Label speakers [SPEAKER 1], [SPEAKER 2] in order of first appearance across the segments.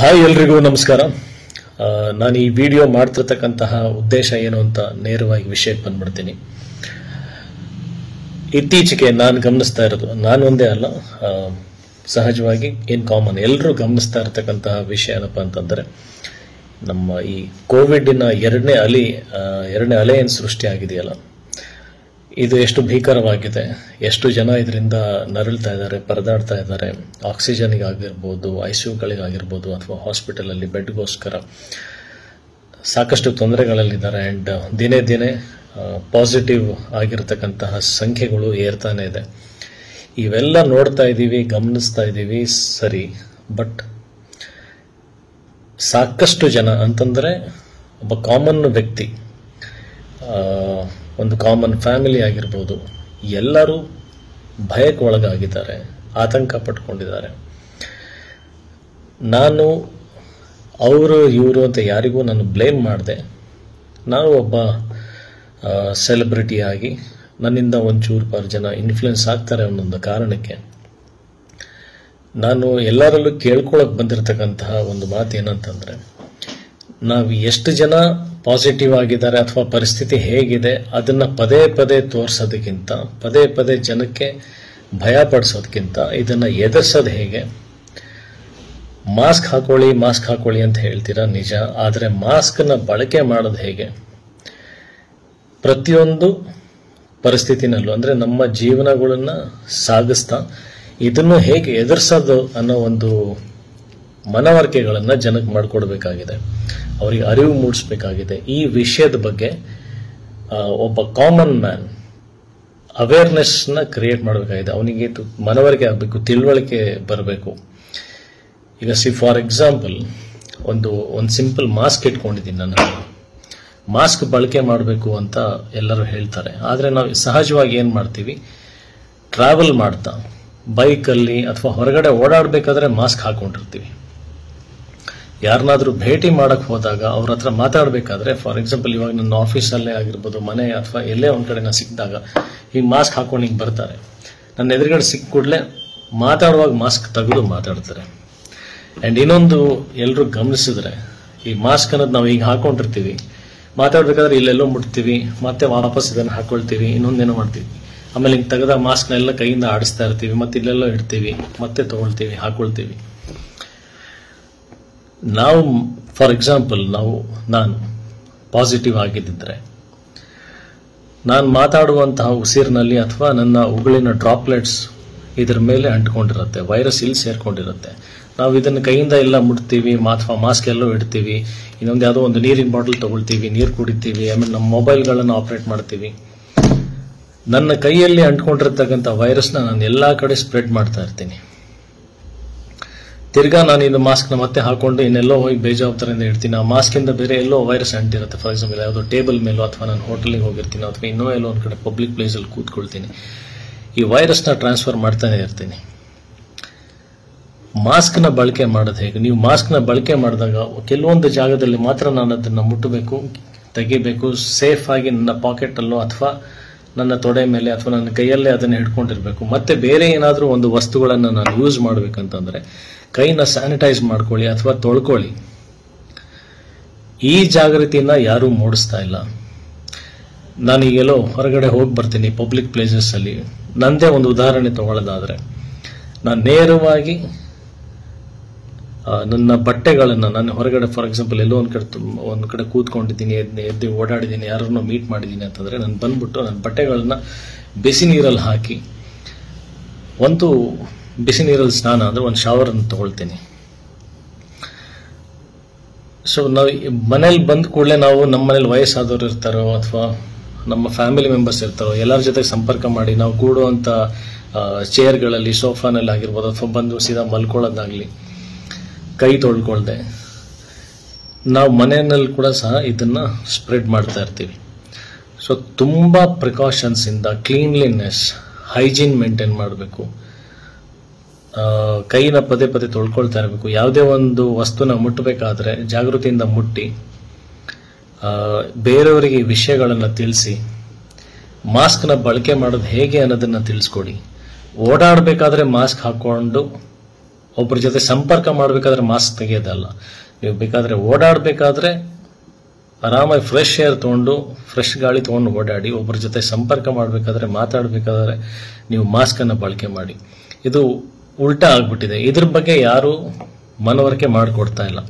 [SPEAKER 1] hi ಎಲ್ರಿಗೂ ನಮಸ್ಕಾರ ಆ, ನಾನು ಈ ವಿಡಿಯೋ ಮಾಡ್ತಿರ್ತಕ್ಕಂತಹ ಉದ್ದೇಶ ಏನು ಅಂತ ನೇರವಾಗಿ ವಿಷಯಕ್ಕೆ ಬಂದ್ಬಿಡ್ತೀನಿ ಇತ್ತೀಚೆಗೆ ನಾನು ಗಮನಿಸ್ತಾ ಇರೋದು ನಾನು ಒಂದೇ ಅಲ್ಲ ಆ, ಸಹಜವಾಗಿ ಇನ್ ಕಾಮನ್ ಎಲ್ಲರೂ ಗಮನಿಸ್ತಾ ಇರತಕ್ಕಂತಹ ವಿಷಯ ಏನಪ್ಪ ಅಂತಂದ್ರೆ ನಮ್ಮ ಈ ಕೋವಿಡ್ನ ಎರಡನೇ ಅಲೆ ಆ, ಎರಡನೇ ಅಲೆ ಏನು ಸೃಷ್ಟಿ ಆಗಿದೆಯಲ್ಲ ಇದು ಎಷ್ಟು ಭೀಕರವಾಗಿದೆ ಎಷ್ಟು ಜನ ಇದರಿಂದ ನರಳ್ತಾ ಇದ್ದಾರೆ ಪರದಾಡ್ತಾ ಇದ್ದಾರೆ ಆಕ್ಸಿಜನ್ಗೆ ಆಗಿರ್ಬೋದು ಐ ಸಿ ಯುಗಳಿಗಾಗಿರ್ಬೋದು ಅಥವಾ ಹಾಸ್ಪಿಟಲಲ್ಲಿ ಬೆಡ್ಗೋಸ್ಕರ ಸಾಕಷ್ಟು ತೊಂದರೆಗಳಲ್ಲಿದ್ದಾರೆ ಆ್ಯಂಡ್ ದಿನೇ ದಿನೇ ಪಾಸಿಟಿವ್ ಆಗಿರತಕ್ಕಂತಹ ಸಂಖ್ಯೆಗಳು ಏರ್ತಾನೆ ಇದೆ ಇವೆಲ್ಲ ನೋಡ್ತಾ ಇದ್ದೀವಿ ಗಮನಿಸ್ತಾ ಇದ್ದೀವಿ ಸರಿ ಬಟ್ ಸಾಕಷ್ಟು ಜನ ಅಂತಂದರೆ ಒಬ್ಬ ಕಾಮನ್ ವ್ಯಕ್ತಿ ಆ, ಒಂದು ಕಾಮನ್ ಫ್ಯಾಮಿಲಿ ಆಗಿರ್ಬೋದು ಎಲ್ಲರೂ ಭಯಕ್ಕೆ ಒಳಗಾಗಿದ್ದಾರೆ ಆತಂಕ ಪಟ್ಕೊಂಡಿದ್ದಾರೆ ನಾನು ಅವರು ಇವರು ಅಂತ ಯಾರಿಗೂ ನಾನು ಬ್ಲೇಮ್ ಮಾಡಿದೆ ನಾನು ಒಬ್ಬ ಸೆಲೆಬ್ರಿಟಿಯಾಗಿ ನನ್ನಿಂದ ಒಂಚೂರು ಪಾರು ಜನ ಇನ್ಫ್ಲುಯೆನ್ಸ್ ಆಗ್ತಾರೆ ಅನ್ನೊಂದು ಕಾರಣಕ್ಕೆ ನಾನು ಎಲ್ಲರಲ್ಲೂ ಕೇಳ್ಕೊಳಕ್ ಬಂದಿರತಕ್ಕಂತಹ ಒಂದು ಮಾತು ಏನಂತಂದ್ರೆ ನಾವು ಎಷ್ಟು ಜನ ಪಾಸಿಟಿವ್ ಆಗಿದ್ದಾರೆ ಅಥವಾ ಪರಿಸ್ಥಿತಿ ಹೇಗಿದೆ ಅದನ್ನ ಪದೇ ಪದೇ ತೋರಿಸೋದಕ್ಕಿಂತ ಪದೇ ಪದೇ ಜನಕ್ಕೆ ಭಯ ಪಡಿಸೋದಕ್ಕಿಂತ ಇದನ್ನ ಎದುರಿಸೋದು ಹೇಗೆ ಮಾಸ್ಕ್ ಹಾಕೊಳ್ಳಿ ಮಾಸ್ಕ್ ಹಾಕೊಳ್ಳಿ ಅಂತ ಹೇಳ್ತೀರಾ ನಿಜ ಆದರೆ ಮಾಸ್ಕ್ನ ಬಳಕೆ ಮಾಡೋದು ಹೇಗೆ ಪ್ರತಿಯೊಂದು ಪರಿಸ್ಥಿತಿನಲ್ಲೂ ಅಂದ್ರೆ ನಮ್ಮ ಜೀವನಗಳನ್ನ ಸಾಗಿಸ್ತಾ ಇದನ್ನು ಹೇಗೆ ಎದುರಿಸೋದು ಅನ್ನೋ ಒಂದು ಮನವರಿಕೆಗಳನ್ನ ಜನಕ್ಕೆ ಮಾಡಿಕೊಡ್ಬೇಕಾಗಿದೆ ಅವರಿಗೆ ಅರಿವು ಮೂಡಿಸ್ಬೇಕಾಗಿದೆ ಈ ವಿಷಯದ ಬಗ್ಗೆ ಆ, ಒಬ್ಬ ಕಾಮನ್ ಮ್ಯಾನ್ ಅವೇರ್ನೆಸ್ನ ಕ್ರಿಯೇಟ್ ಮಾಡಬೇಕಾಗಿದೆ ಅವನಿಗೆ ಇದು ಮನವರಿಕೆ ಆಗಬೇಕು ತಿಳುವಳಿಕೆ ಬರಬೇಕು ಈಗ ಸಿ ಫಾರ್ ಎಕ್ಸಾಂಪಲ್ ಒಂದು ಒಂದು ಸಿಂಪಲ್ ಮಾಸ್ಕ್ ಇಟ್ಕೊಂಡಿದ್ದೀನಿ ನಾನು ಮಾಸ್ಕ್ ಬಳಕೆ ಮಾಡಬೇಕು ಅಂತ ಎಲ್ಲರೂ ಹೇಳ್ತಾರೆ ಆದರೆ ನಾವು ಸಹಜವಾಗಿ ಏನು ಮಾಡ್ತೀವಿ ಟ್ರಾವೆಲ್ ಮಾಡ್ತಾ ಬೈಕಲ್ಲಿ ಅಥವಾ ಹೊರಗಡೆ ಓಡಾಡಬೇಕಾದ್ರೆ ಮಾಸ್ಕ್ ಹಾಕೊಂಡಿರ್ತೀವಿ ಯಾರನ್ನಾದ್ರೂ ಭೇಟಿ ಮಾಡಕ್ ಹೋದಾಗ ಅವ್ರ ಹತ್ರ ಮಾತಾಡಬೇಕಾದ್ರೆ ಫಾರ್ ಎಕ್ಸಾಂಪಲ್ ಇವಾಗ ನನ್ನ ಆಫೀಸಲ್ಲೇ ಆಗಿರ್ಬೋದು ಮನೆ ಅಥವಾ ಎಲ್ಲೇ ಒಂದ್ ಕಡೆ ನಾ ಸಿಕ್ಕಿದಾಗ ಈ ಮಾಸ್ಕ್ ಹಾಕೊಂಡು ಹಿಂಗೆ ಬರ್ತಾರೆ ನನ್ನ ಎದುರುಗಡೆ ಸಿಕ್ಕ ಕೂಡಲೇ ಮಾತಾಡುವಾಗ ಮಾಸ್ಕ್ ತೆಗೆದು ಮಾತಾಡ್ತಾರೆ ಅಂಡ್ ಇನ್ನೊಂದು ಎಲ್ಲರೂ ಗಮನಿಸಿದ್ರೆ ಈ ಮಾಸ್ಕ್ ಅನ್ನೋದು ನಾವು ಈಗ ಹಾಕೊಂಡಿರ್ತೀವಿ ಮಾತಾಡ್ಬೇಕಾದ್ರೆ ಇಲ್ಲೆಲ್ಲೋ ಮುಟ್ತೀವಿ ಮತ್ತೆ ವಾಪಸ್ ಇದನ್ನು ಹಾಕೊಳ್ತೀವಿ ಇನ್ನೊಂದೇನೋ ಮಾಡ್ತೀವಿ ಆಮೇಲೆ ಹಿಂಗೆ ತೆಗೆದ ಮಾಸ್ಕ್ನೆಲ್ಲ ಕೈಯಿಂದ ಆಡಿಸ್ತಾ ಇರ್ತೀವಿ ಮತ್ತೆ ಇಲ್ಲೆಲ್ಲೋ ಇಡ್ತೀವಿ ಮತ್ತೆ ತಗೊಳ್ತೀವಿ ಹಾಕೊಳ್ತೀವಿ ನಾವು ಫಾರ್ ಎಕ್ಸಾಂಪಲ್ ನಾವು ನಾನು ಪಾಸಿಟಿವ್ ಆಗಿದ್ದಿದ್ರೆ ನಾನು ಮಾತಾಡುವಂತಹ ಉಸಿರಿನಲ್ಲಿ ಅಥವಾ ನನ್ನ ಉಗುಳಿನ ಡ್ರಾಪ್ಲೆಟ್ಸ್ ಇದ್ರ ಮೇಲೆ ಅಂಟ್ಕೊಂಡಿರುತ್ತೆ ವೈರಸ್ ಇಲ್ಲಿ ಸೇರ್ಕೊಂಡಿರುತ್ತೆ ನಾವು ಇದನ್ನ ಕೈಯಿಂದ ಎಲ್ಲ ಮುಟ್ತೀವಿ ಅಥವಾ ಮಾಸ್ಕ್ ಎಲ್ಲೋ ಇಡ್ತೀವಿ ಇನ್ನೊಂದು ಯಾವುದೋ ಒಂದು ನೀರಿನ ಬಾಟಲ್ ತಗೊಳ್ತೀವಿ ನೀರು ಕುಡಿತೀವಿ ಆಮೇಲೆ ನಮ್ಮ ಮೊಬೈಲ್ಗಳನ್ನು ಆಪರೇಟ್ ಮಾಡ್ತೀವಿ ನನ್ನ ಕೈಯಲ್ಲಿ ಅಂಟ್ಕೊಂಡಿರ್ತಕ್ಕಂಥ ವೈರಸ್ನ ನಾನು ಎಲ್ಲಾ ಕಡೆ ಸ್ಪ್ರೆಡ್ ಮಾಡ್ತಾ ಇರ್ತೀನಿ ತಿರ್ಗಾ ನಾನು ಇದು ಮಾಸ್ಕ್ನ ಮತ್ತೆ ಹಾಕೊಂಡು ಇನ್ನೆಲ್ಲೋ ಹೋಗಿ ಬೇಜವಾಬ್ದಾರಿಯಿಂದ ಇಡ್ತೀನಿ ಆ ಮಾಸ್ಕಿಂದ ಬೇರೆ ಎಲ್ಲೋ ವೈರಸ್ ಅಂಟಿರುತ್ತೆ ಫಾರ್ ಎಕ್ಸಾಂಪಲ್ ಯಾವುದೋ ಟೇಬಲ್ ಮೇಲೋ ಅಥವಾ ನಾನು ಹೋಟೆಲ್ಗೆ ಹೋಗಿರ್ತೀನಿ ಅಥವಾ ಇನ್ನೂ ಎಲ್ಲೋ ಒಂದು ಕಡೆ ಪಬ್ಲಿಕ್ ಪ್ಲೇಸಲ್ಲಿ ಕೂತ್ಕೊಳ್ತೀನಿ ಈ ವೈರಸ್ನ ಟ್ರಾನ್ಸ್ಫರ್ ಮಾಡ್ತಾನೆ ಇರ್ತೀನಿ ಮಾಸ್ಕ್ನ ಬಳಕೆ ಮಾಡೋದು ಹೇಗೆ ನೀವು ಮಾಸ್ಕ್ನ ಬಳಕೆ ಮಾಡಿದಾಗ ಕೆಲವೊಂದು ಜಾಗದಲ್ಲಿ ಮಾತ್ರ ನಾನು ಅದನ್ನು ಮುಟ್ಟಬೇಕು ತೆಗಿಬೇಕು ಸೇಫ್ ಆಗಿ ನನ್ನ ಪಾಕೆಟಲ್ಲೋ ಅಥವಾ ನನ್ನ ತೊಡೆ ಮೇಲೆ ಅಥವಾ ನನ್ನ ಕೈಯಲ್ಲೇ ಅದನ್ನು ಹಿಡ್ಕೊಂಡಿರ್ಬೇಕು ಮತ್ತೆ ಬೇರೆ ಏನಾದರೂ ಒಂದು ವಸ್ತುಗಳನ್ನು ನಾನು ಯೂಸ್ ಮಾಡಬೇಕಂತಂದ್ರೆ ಕೈನ ಸ್ಯಾನಿಟೈಸ್ ಮಾಡ್ಕೊಳ್ಳಿ ಅಥವಾ ತೊಳ್ಕೊಳ್ಳಿ ಈ ಜಾಗೃತಿನ ಯಾರೂ ಮೂಡಿಸ್ತಾ ಇಲ್ಲ ನಾನೀಗೆಲ್ಲೋ ಹೊರಗಡೆ ಹೋಗಿ ಬರ್ತೀನಿ ಪಬ್ಲಿಕ್ ಪ್ಲೇಸಸ್ ಅಲ್ಲಿ ನಂದೇ ಒಂದು ಉದಾಹರಣೆ ತಗೊಳ್ಳೋದಾದ್ರೆ ನಾನು ನೇರವಾಗಿ ಆ, ನನ್ನ ಬಟ್ಟೆಗಳನ್ನು ನಾನು ಹೊರಗಡೆ ಫಾರ್ ಎಕ್ಸಾಂಪಲ್ ಎಲ್ಲೋ ಒಂದು ಕಡೆ ತುಮ್- ಒಂದು ಕಡೆ ಕೂತ್ಕೊಂಡಿದ್ದೀನಿ ಎದ್ದು ಎದ್ದು ಓಡಾಡಿದ್ದೀನಿ ಯಾರನ್ನೋ ಮೀಟ್ ಮಾಡಿದ್ದೀನಿ ಅಂತಂದ್ರೆ ನಾನು ಬಂದ್ಬಿಟ್ಟು ನನ್ನ ಬಟ್ಟೆಗಳನ್ನ ಬಿಸಿ ನೀರಲ್ಲಿ ಹಾಕಿ ಒಂದು ಬಿಸಿ ನೀರಲ್ಲಿ ಸ್ನಾನ ಅಂದ್ರೆ ಒಂದು ಶವರ್ ಅನ್ನು ತಗೊಳ್ತೀನಿ ಸೊ ನಾವು ಮನೇಲಿ ಬಂದ ಕೂಡಲೇ ನಾವು ನಮ್ಮ ಮನೇಲಿ ವಯಸ್ಸಾದವ್ರು ಇರ್ತಾರೋ ಅಥವಾ ನಮ್ಮ ಫ್ಯಾಮಿಲಿ ಮೆಂಬರ್ಸ್ ಇರ್ತಾರೋ ಎಲ್ಲರ ಜೊತೆ ಸಂಪರ್ಕ ಮಾಡಿ ನಾವು ಕೂಡುವಂತ ಚೇರ್ಗಳಲ್ಲಿ ಸೋಫಾನಲ್ಲಿ ಆಗಿರ್ಬೋದು ಅಥವಾ ಬಂದು ಸೀದಾ ಮಲ್ಕೊಳ್ಳೋದಾಗ್ಲಿ ಕೈ ತೊಳ್ಕೊಳ್ದೆ ನಾವು ಮನೆಯಲ್ಲಿ ಕೂಡ ಸಹ ಇದನ್ನ ಸ್ಪ್ರೆಡ್ ಮಾಡ್ತಾ ಇರ್ತೀವಿ ಸೊ ತುಂಬ ಪ್ರಿಕಾಷನ್ಸ್ ಇಂದ ಕ್ಲೀನ್ಲಿನೆಸ್ ಹೈಜೀನ್ ಮೇಂಟೈನ್ ಮಾಡಬೇಕು ಕೈನ ಪದೇ ಪದೇ ತೊಳ್ಕೊಳ್ತಾ ಇರಬೇಕು ಯಾವುದೇ ಒಂದು ವಸ್ತುನ ಮುಟ್ಟಬೇಕಾದ್ರೆ ಜಾಗೃತಿಯಿಂದ ಮುಟ್ಟಿ ಆ, ಬೇರೆಯವರಿಗೆ ಈ ವಿಷಯಗಳನ್ನು ತಿಳಿಸಿ ಮಾಸ್ಕ್ನ ಬಳಕೆ ಮಾಡೋದು ಹೇಗೆ ಅನ್ನೋದನ್ನ ತಿಳಿಸ್ಕೊಡಿ ಓಡಾಡಬೇಕಾದ್ರೆ ಮಾಸ್ಕ್ ಹಾಕೊಂಡು ಒಬ್ಬರ ಜೊತೆ ಸಂಪರ್ಕ ಮಾಡಬೇಕಾದ್ರೆ ಮಾಸ್ಕ್ ತೆಗೆಯೋದಲ್ಲ ನೀವು ಬೇಕಾದ್ರೆ ಓಡಾಡಬೇಕಾದ್ರೆ ಆರಾಮಾಗಿ ಫ್ರೆಶ್ ಏರ್ ತೊಗೊಂಡು ಫ್ರೆಶ್ ಗಾಳಿ ತೊಗೊಂಡು ಓಡಾಡಿ ಒಬ್ಬರ ಜೊತೆ ಸಂಪರ್ಕ ಮಾಡಬೇಕಾದ್ರೆ ಮಾತಾಡಬೇಕಾದ್ರೆ ನೀವು ಮಾಸ್ಕ್ ಅನ್ನು ಬಳಕೆ ಮಾಡಿ ಇದು ಉಲ್ಟಾ ಆಗ್ಬಿಟ್ಟಿದೆ ಇದ್ರ ಬಗ್ಗೆ ಯಾರು ಮನವರಿಕೆ ಮಾಡಿಕೊಡ್ತಾ ಇಲ್ಲ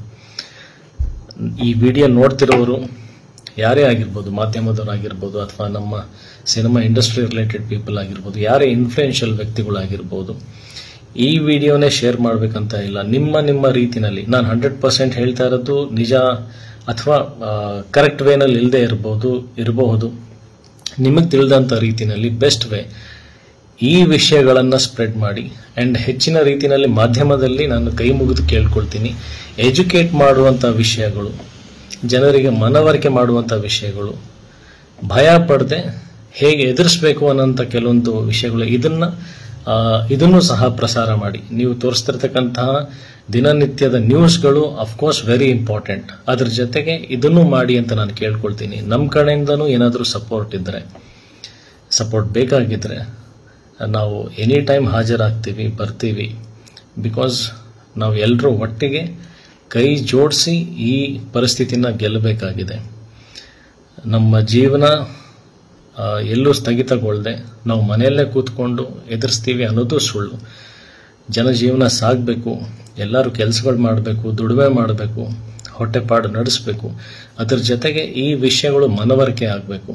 [SPEAKER 1] ಈ ವಿಡಿಯೋ ನೋಡ್ತಿರೋರು ಯಾರೇ ಆಗಿರ್ಬೋದು ಮಾಧ್ಯಮದವರಾಗಿರ್ಬೋದು ಅಥವಾ ನಮ್ಮ ಸಿನಿಮಾ ಇಂಡಸ್ಟ್ರಿ ರಿಲೇಟೆಡ್ ಪೀಪಲ್ ಆಗಿರ್ಬೋದು ಯಾರೇ ಇನ್ಫ್ಲೂಯೆನ್ಷಿಯಲ್ ವ್ಯಕ್ತಿಗಳಾಗಿರ್ಬೋದು ಈ ವಿಡಿಯೋನೇ ಶೇರ್ ಮಾಡಬೇಕಂತ ಇಲ್ಲ ನಿಮ್ಮ ನಿಮ್ಮ ರೀತಿನಲ್ಲಿ ನಾನು ಹಂಡ್ರೆಡ್ ಪರ್ಸೆಂಟ್ ಹೇಳ್ತಾ ಇರೋದು ನಿಜ ಅಥವಾ ಕರೆಕ್ಟ್ ವೇನಲ್ಲಿ ಇಲ್ಲದೆ ಇರ್ಬೋದು ಇರಬಹುದು ನಿಮಗೆ ತಿಳಿದಂಥ ರೀತಿನಲ್ಲಿ ಬೆಸ್ಟ್ ವೇ ಈ ವಿಷಯಗಳನ್ನು ಸ್ಪ್ರೆಡ್ ಮಾಡಿ ಆ್ಯಂಡ್ ಹೆಚ್ಚಿನ ರೀತಿಯಲ್ಲಿ ಮಾಧ್ಯಮದಲ್ಲಿ ನಾನು ಕೈ ಮುಗಿದು ಕೇಳ್ಕೊಳ್ತೀನಿ ಎಜುಕೇಟ್ ಮಾಡುವಂಥ ವಿಷಯಗಳು ಜನರಿಗೆ ಮನವರಿಕೆ ಮಾಡುವಂಥ ವಿಷಯಗಳು ಭಯ ಪಡದೆ ಹೇಗೆ ಎದುರಿಸಬೇಕು ಅನ್ನೋಂಥ ಕೆಲವೊಂದು ವಿಷಯಗಳು ಇದನ್ನ ಆ, ಇದನ್ನು ಸಹ ಪ್ರಸಾರ ಮಾಡಿ ನೀವು ತೋರಿಸ್ತಿರ್ತಕ್ಕಂತಹ ದಿನನಿತ್ಯದ ನ್ಯೂಸ್ಗಳು ಅಫ್ಕೋರ್ಸ್ ವೆರಿ ಇಂಪಾರ್ಟೆಂಟ್ ಅದ್ರ ಜೊತೆಗೆ ಇದನ್ನು ಮಾಡಿ ಅಂತ ನಾನು ಕೇಳ್ಕೊಳ್ತೀನಿ ನಮ್ಮ ಕಡೆಯಿಂದನೂ ಏನಾದರೂ ಸಪೋರ್ಟ್ ಇದ್ದರೆ ಸಪೋರ್ಟ್ ಬೇಕಾಗಿದ್ದರೆ ನಾವು ಎನಿ ಟೈಮ್ ಹಾಜರಾಗ್ತೀವಿ ಬರ್ತೀವಿ ಬಿಕಾಸ್ ನಾವು ಎಲ್ಲರೂ ಒಟ್ಟಿಗೆ ಕೈ ಜೋಡಿಸಿ ಈ ಪರಿಸ್ಥಿತಿನ ಗೆಲ್ಲಬೇಕಾಗಿದೆ ನಮ್ಮ ಜೀವನ ಆ, ಎಲ್ಲೂ ಸ್ಥಗಿತಗೊಳ್ಳದೆ ನಾವು ಮನೆಯಲ್ಲೇ ಕೂತ್ಕೊಂಡು ಎದುರಿಸ್ತೀವಿ ಅನ್ನೋದು ಸುಳ್ಳು ಜನಜೀವನ ಸಾಗಬೇಕು ಎಲ್ಲರೂ ಕೆಲಸಗಳು ಮಾಡಬೇಕು ದುಡಿಮೆ ಮಾಡಬೇಕು ಹೊಟ್ಟೆಪಾಡು ನಡೆಸಬೇಕು ಅದರ ಜೊತೆಗೆ ಈ ವಿಷಯಗಳು ಮನವರಿಕೆ ಆಗಬೇಕು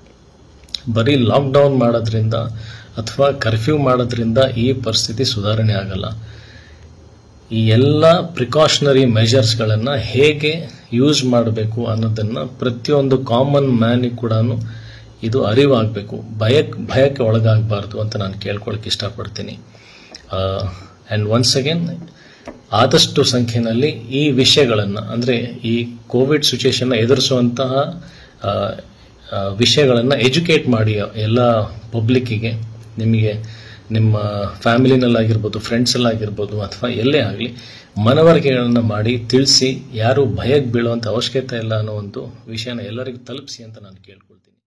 [SPEAKER 1] ಬರೀ ಲಾಕ್ಡೌನ್ ಮಾಡೋದ್ರಿಂದ ಅಥವಾ ಕರ್ಫ್ಯೂ ಮಾಡೋದ್ರಿಂದ ಈ ಪರಿಸ್ಥಿತಿ ಸುಧಾರಣೆ ಆಗಲ್ಲ ಈ ಎಲ್ಲ ಪ್ರಿಕಾಷನರಿ ಮೆಷರ್ಸ್ಗಳನ್ನು ಹೇಗೆ ಯೂಸ್ ಮಾಡಬೇಕು ಅನ್ನೋದನ್ನು ಪ್ರತಿಯೊಂದು ಕಾಮನ್ ಮ್ಯಾನಿಗೆ ಕೂಡ ಇದು ಅರಿವಾಗಬೇಕು ಭಯಕ್ಕೆ ಭಯಕ್ಕೆ ಒಳಗಾಗಬಾರ್ದು ಅಂತ ನಾನು ಕೇಳ್ಕೊಳಕ್ಕೆ ಇಷ್ಟಪಡ್ತೀನಿ ಆ್ಯಂಡ್ ಒನ್ಸ್ ಅಗೇನ್ ಆದಷ್ಟು ಸಂಖ್ಯೆಯಲ್ಲಿ ಈ ವಿಷಯಗಳನ್ನು ಅಂದರೆ ಈ ಕೋವಿಡ್ ಸಿಚುವೇಶನ್ನ ಎದುರಿಸುವಂತಹ ಆ, ಆ, ವಿಷಯಗಳನ್ನು ಎಜುಕೇಟ್ ಮಾಡಿ ಎಲ್ಲ ಪಬ್ಲಿಕ್ಕಿಗೆ ನಿಮಗೆ ನಿಮ್ಮ ಫ್ಯಾಮಿಲಿನಲ್ಲಾಗಿರ್ಬೋದು ಫ್ರೆಂಡ್ಸಲ್ಲಾಗಿರ್ಬೋದು ಅಥವಾ ಎಲ್ಲೇ ಆಗಲಿ ಮನವರಿಕೆಗಳನ್ನು ಮಾಡಿ ತಿಳಿಸಿ ಯಾರು ಭಯಕ್ಕೆ ಬೀಳುವಂಥ ಅವಶ್ಯಕತೆ ಇಲ್ಲ ಅನ್ನೋ ಒಂದು ವಿಷಯನ ಎಲ್ಲರಿಗೂ ತಲುಪಿಸಿ ಅಂತ ನಾನು ಕೇಳ್ಕೊಳ್ತೀನಿ